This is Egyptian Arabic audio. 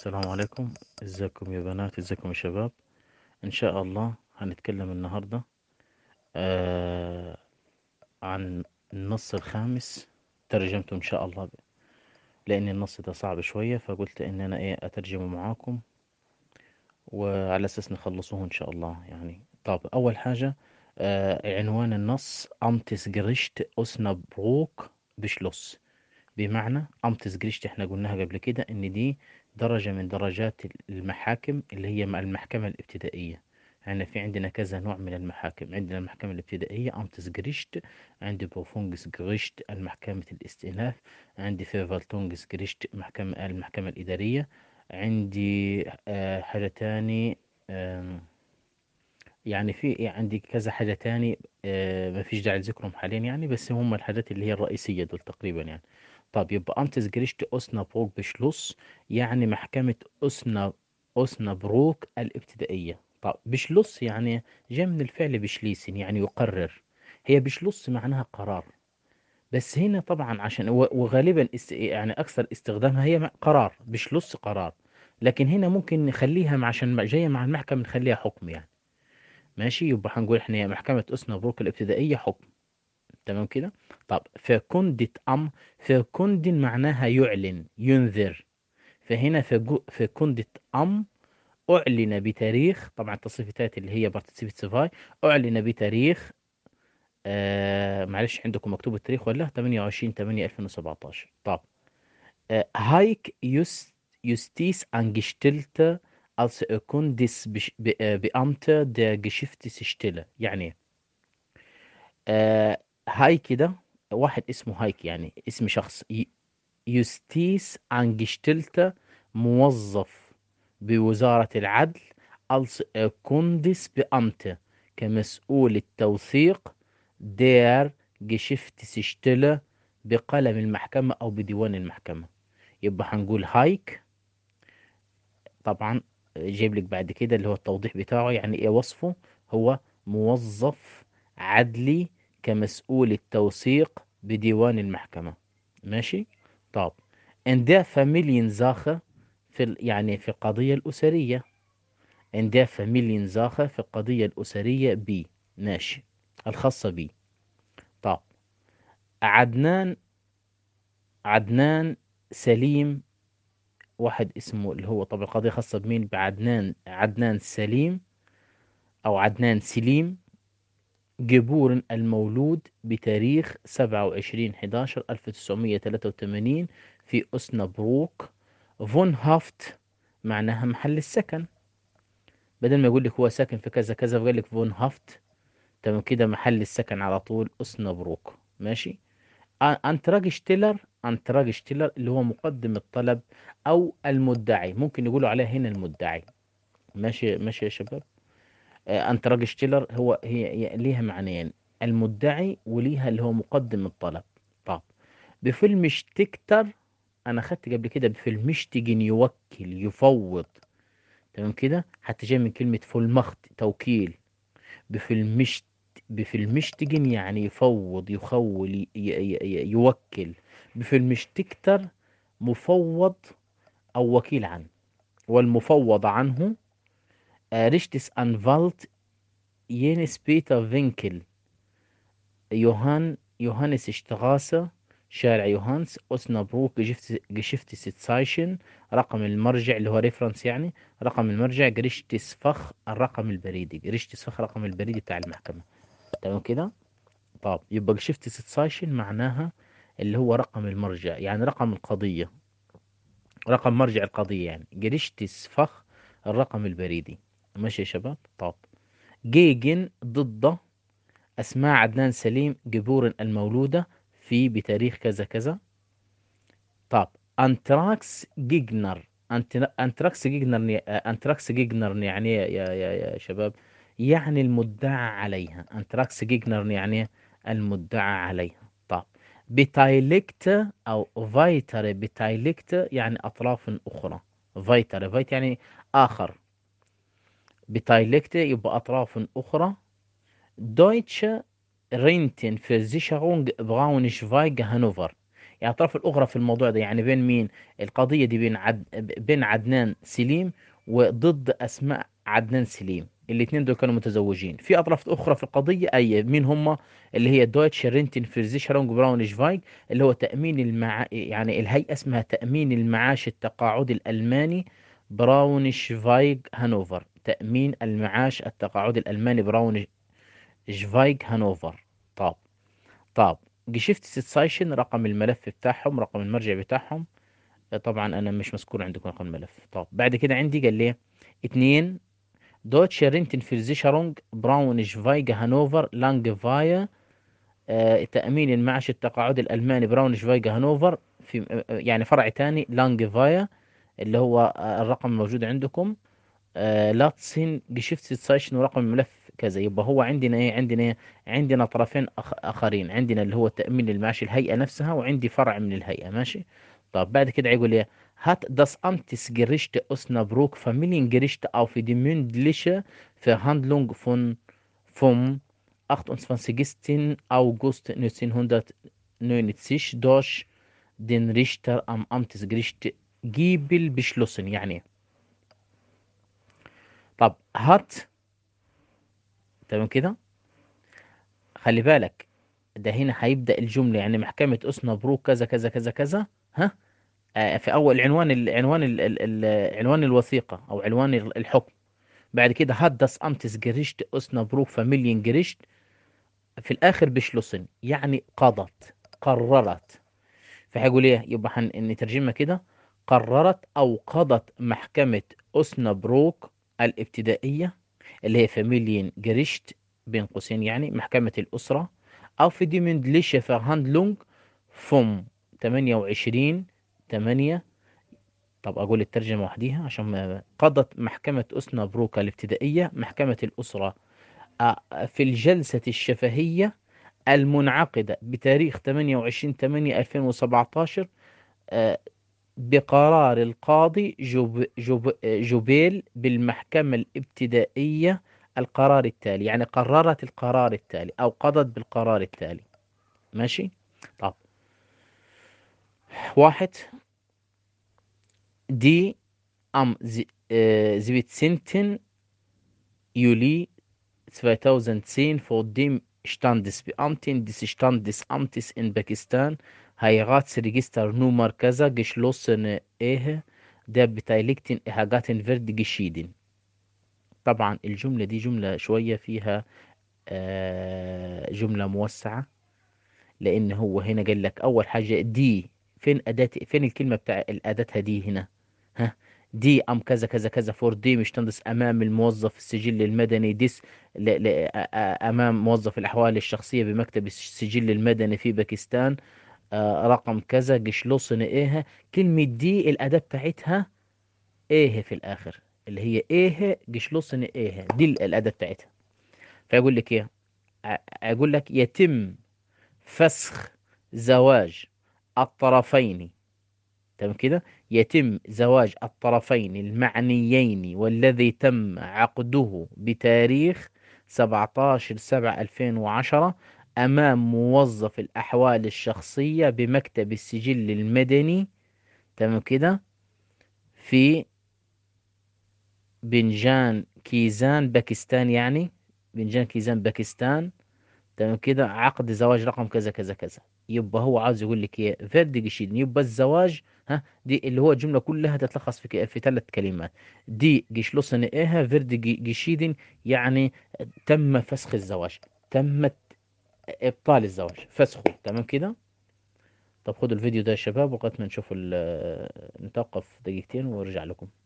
السلام عليكم ازيكم يا بنات ازيكم يا شباب ان شاء الله هنتكلم النهاردة آه عن النص الخامس ترجمته ان شاء الله لان النص ده صعب شوية فقلت ان انا ايه اترجمه معاكم وعلى اساس نخلصوه ان شاء الله يعني طب اول حاجة آه عنوان النص امتس جريشت اسنا بروك بشلوس بمعنى امتس جريشت احنا قلناها قبل كده ان دي درجة من درجات المحاكم اللي هي مع المحكمة الابتدائية يعني في عندنا كذا نوع من المحاكم عندنا المحكمة الابتدائية أمتس جريشت عندي بوفونجس جريشت المحكمة الاستئناف عندي فيفالتونجس جريشت محكمة المحكمة الإدارية عندي آه حاجة تاني آه يعني في عندي كذا حاجة تاني آه ما فيش داعي لذكرهم حاليا يعني بس هم الحاجات اللي هي الرئيسية دول تقريبا يعني طب يبقى أمتس جريشت أوسنا بروك بشلوس يعني محكمة أوسنا أوسنا بروك الابتدائية طب بشلوس يعني جاء من الفعل بشليسن يعني يقرر هي بشلوس معناها قرار بس هنا طبعا عشان وغالبا است يعني أكثر استخدامها هي قرار بشلوس قرار لكن هنا ممكن نخليها عشان جاية مع المحكمة نخليها حكم يعني ماشي يبقى هنقول احنا محكمة أوسنا بروك الابتدائية حكم تمام كده طب فكندت أم فكند معناها يعلن ينذر فهنا فكندت أم أعلن بتاريخ طبعا التصريفات اللي هي بارتيسيبت سيفاي أعلن بتاريخ آه معلش عندكم مكتوب التاريخ ولا 28 8 2017 طب آه هايك يست Justiz Angestellte als Erkundungsbeamte der Geschäftsstelle يعني آه هاي كده واحد اسمه هايك يعني اسم شخص يستيس انجشتلتا موظف بوزارة العدل als Erkundungsbeamte كمسؤول التوثيق der Geschäftsstelle بقلم المحكمة أو بديوان المحكمة يبقى هنقول هايك طبعا جايب لك بعد كده اللي هو التوضيح بتاعه يعني ايه وصفه هو موظف عدلي كمسؤول التوثيق بديوان المحكمة ماشي طب ان der Familiensache في يعني في القضية الأسرية ان der Familiensache في القضية الأسرية بي ماشي الخاصة بي طب عدنان عدنان سليم واحد اسمه اللي هو طبعا القضية خاصة بمين بعدنان عدنان سليم أو عدنان سليم جبور المولود بتاريخ 27 11 1983 في أسنابروك فون هافت معناها محل السكن بدل ما يقول لك هو ساكن في كذا كذا فقال لك فون هافت تمام كده محل السكن على طول أسنابروك ماشي أنتراج شتيلر أنتراج شتيلر اللي هو مقدم الطلب أو المدعي ممكن يقولوا عليه هنا المدعي ماشي ماشي يا شباب أنتراج شتيلر هو هي ليها معنيين المدعي وليها اللي هو مقدم الطلب طب بفيلم شتكتر أنا خدت قبل كده بفيلم مشتجن يوكل يفوض تمام كده حتى جاي من كلمة فولمخت توكيل بفيلم مشت بفيلم مشتجن يعني يفوض يخول ي... ي... يوكل بفيلم شتكتر مفوض أو وكيل عنه والمفوض عنه ريشتس أنفالت ينس بيتر فينكل يوهان يوهانس اشتغاسة شارع يوهانس أوسنابروك جشفت ستسايشن رقم المرجع اللي هو ريفرنس يعني رقم المرجع جريشتس فخ الرقم البريدي جريشتس فخ رقم البريدي بتاع المحكمة تمام كده طب يبقى جشفت ستسايشن معناها اللي هو رقم المرجع يعني رقم القضية رقم مرجع القضية يعني جريشتس فخ الرقم البريدي ماشي يا شباب طب جيجن ضد أسماء عدنان سليم جبور المولودة في بتاريخ كذا كذا طب أنتراكس جيجنر أنتراكس جيجنر أنتراكس جيجنر يعني يا يا يا شباب يعني المدعى عليها أنتراكس جيجنر يعني المدعى عليها طب بتايلكت أو فايتر بتايلكت يعني أطراف أخرى فايتر فايت يعني آخر بتايلكت يبقى أطراف أخرى دويتشه رينتن versicherung براونشفايج هانوفر يعني الطرف الأخرى في الموضوع ده يعني بين مين القضية دي بين عد... بين عدنان سليم وضد أسماء عدنان سليم الاثنين دول كانوا متزوجين في أطراف أخرى في القضية أي مين هم اللي هي دويتش رينتن فيرزيشرونج براونشفايج اللي هو تأمين المع... يعني الهيئة اسمها تأمين المعاش التقاعدي الألماني براونشفايج هانوفر تأمين المعاش التقاعدي الألماني براونشفايج هانوفر طب طب جشفت سايشن رقم الملف بتاعهم رقم المرجع بتاعهم طبعا انا مش مذكور عندكم رقم الملف طب بعد كده عندي قال لي اتنين دوتش رينتن فيرزيشرونج براونشفايج هانوفر لانجفايا آه، تأمين المعاش التقاعدي الألماني براونشفايج هانوفر في آه، يعني فرع تاني لانجفايا اللي هو آه، الرقم الموجود عندكم آه، لاتسين جشفت سايشن ورقم الملف كذا يبقى هو عندنا ايه عندنا ايه عندنا طرفين أخ اخرين عندنا اللي هو التأمين المعاشي الهيئة نفسها وعندي فرع من الهيئة ماشي طب بعد كده يقول ايه hat das Amtsgericht Osnabrück Familiengericht auf die mündliche Verhandlung von vom 28. August 1990 durch den Richter am Amtsgericht Giebel beschlossen يعني طب hat تمام كده خلي بالك ده هنا هيبدأ الجملة يعني محكمة أسنابروك كذا كذا كذا كذا ها آه في أول عنوان العنوان ال ال ال عنوان الوثيقة أو عنوان الحكم بعد كده hat das Amtsgericht Osnabrück Familiengericht في الآخر بشلوسن يعني قضت قررت فهيقول ايه يبقى هن- نترجمها كده قررت أو قضت محكمة أسنابروك الابتدائية اللي هي فاميليين جريشت بين قوسين يعني محكمة الأسرة أو في دي مندليشة فهاندلونج فوم 28 8 طب أقول الترجمة وحديها عشان ما قضت محكمة أسنابروك الابتدائية محكمة الأسرة آه، في الجلسة الشفهية المنعقدة بتاريخ 28 8 2017 آه، بقرار القاضي جوب جوب جوبيل بالمحكمة الابتدائية القرار التالي يعني قررت القرار التالي أو قضت بالقرار التالي ماشي طب واحد دي أم زي آه، 17. Juli 2010 vor dem Standesbeamten des Standesamtes in Pakistan Heiratsregisternummer كذا geschlossene Ehe der Beteiligten Ehagaten wird geschieden طبعا الجملة دي جملة شوية فيها آه، جملة موسعة لأن هو هنا قال لك أول حاجة دي فين أداة فين الكلمة بتاع الأداة دي هنا ها دي أم كذا كذا كذا فور دي مش تنص أمام الموظف السجل المدني ديس ل... ل... أ- أ- أمام موظف الأحوال الشخصية بمكتب السجل المدني في باكستان آه، رقم كذا جشلوسن إيه كلمة دي الأداة بتاعتها إيه في الآخر اللي هي إيه جشلوسن إيه دي الأداة بتاعتها فيقول لك إيه ع- أقول لك يتم فسخ زواج الطرفين تمام كده يتم زواج الطرفين المعنيين والذي تم عقده بتاريخ 17 7 2010 أمام موظف الأحوال الشخصية بمكتب السجل المدني تمام كده في بنجان كيزان باكستان يعني بنجان كيزان باكستان تمام كده عقد زواج رقم كذا كذا كذا يبقى هو عاوز يقول لك ايه فيرد جيشيدن يبقى الزواج ها دي اللي هو الجمله كلها تتلخص في ك- في ثلاث كلمات دي جيشلوسن ايها فيرد جي- جيشيدن يعني تم فسخ الزواج تمت ابطال الزواج فسخه تمام كده طب خدوا الفيديو ده يا شباب وقت ما نشوف ال- نتوقف دقيقتين ونرجع لكم